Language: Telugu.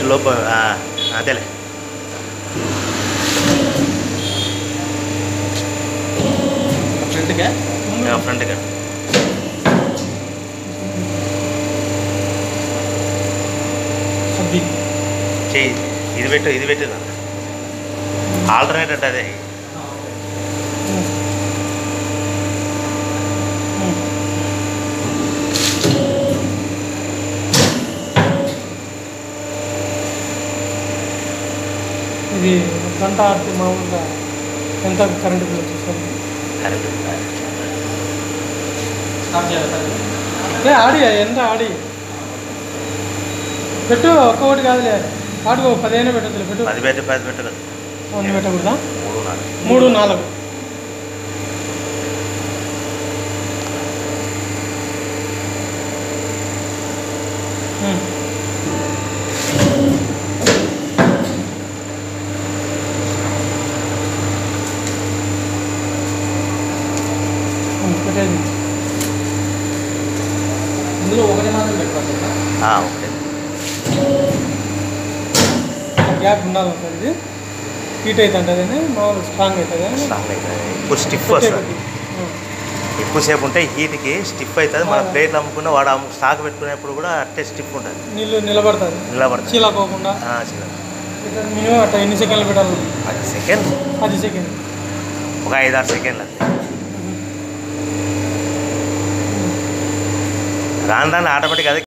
లోపల ఆ, అదేలే ఫ్రంట్గా ఫ్రంట్గా అది చెయ్యి ఇది పెట్టు ఇది పెట్టు ఆల్టర్నేట్ అంటే అదే ఇది గంట ఆడితే మామూలుగా ఎంత కరెంటు బిల్ వచ్చేస్తుంది కరెక్ట్ స్టార్ట్ చేయాలి సార్ లే ఆడి ఎంత ఆడి పెట్టు ఒక్కొక్కటి కాదులే ఆడుకో పదిహేను పెట్టద్దులే పెట్టు పది పెట్టు పది పెట్టు కదా వంద పెట్టకూడదా మూడు నాలుగు మూడు నాలుగు ఉమ్. ఉమ్, పెట్టేది ఇందులో ఒకటి మాత్రం పెట్టుకోవాలి సార్ ఆ, ఓకే గ్యాప్ ఉండాలి సార్ ఇది హీట్ అవుతుంది అదే మామూలు స్ట్రాంగ్ అవుతుంది స్ట్రాంగ్ అవుతుంది ఇప్పుడు స్టిఫ్ వస్తుంది ఎక్కువసేపు ఉంటే హీట్కి స్టిఫ్ అవుతుంది మన ప్లేట్లు అమ్ముకున్న వాడు అమ్ము స్టాక్ పెట్టుకునేప్పుడు కూడా అట్టే స్టిఫ్ ఉంటుంది నీళ్ళు నిలబడుతుంది నిలబడుతుంది చీలకోకుండా ఆ, చిన్న ఇట్లా మినిమం అట్లా ఎన్ని సెకండ్లు పెట్టాలి పది సెకండ్ పది సెకండ్ ఒక ఐదు ఆరు సెకండ్లు అంతే రాను రాను ఆటోమేటిక్ అదే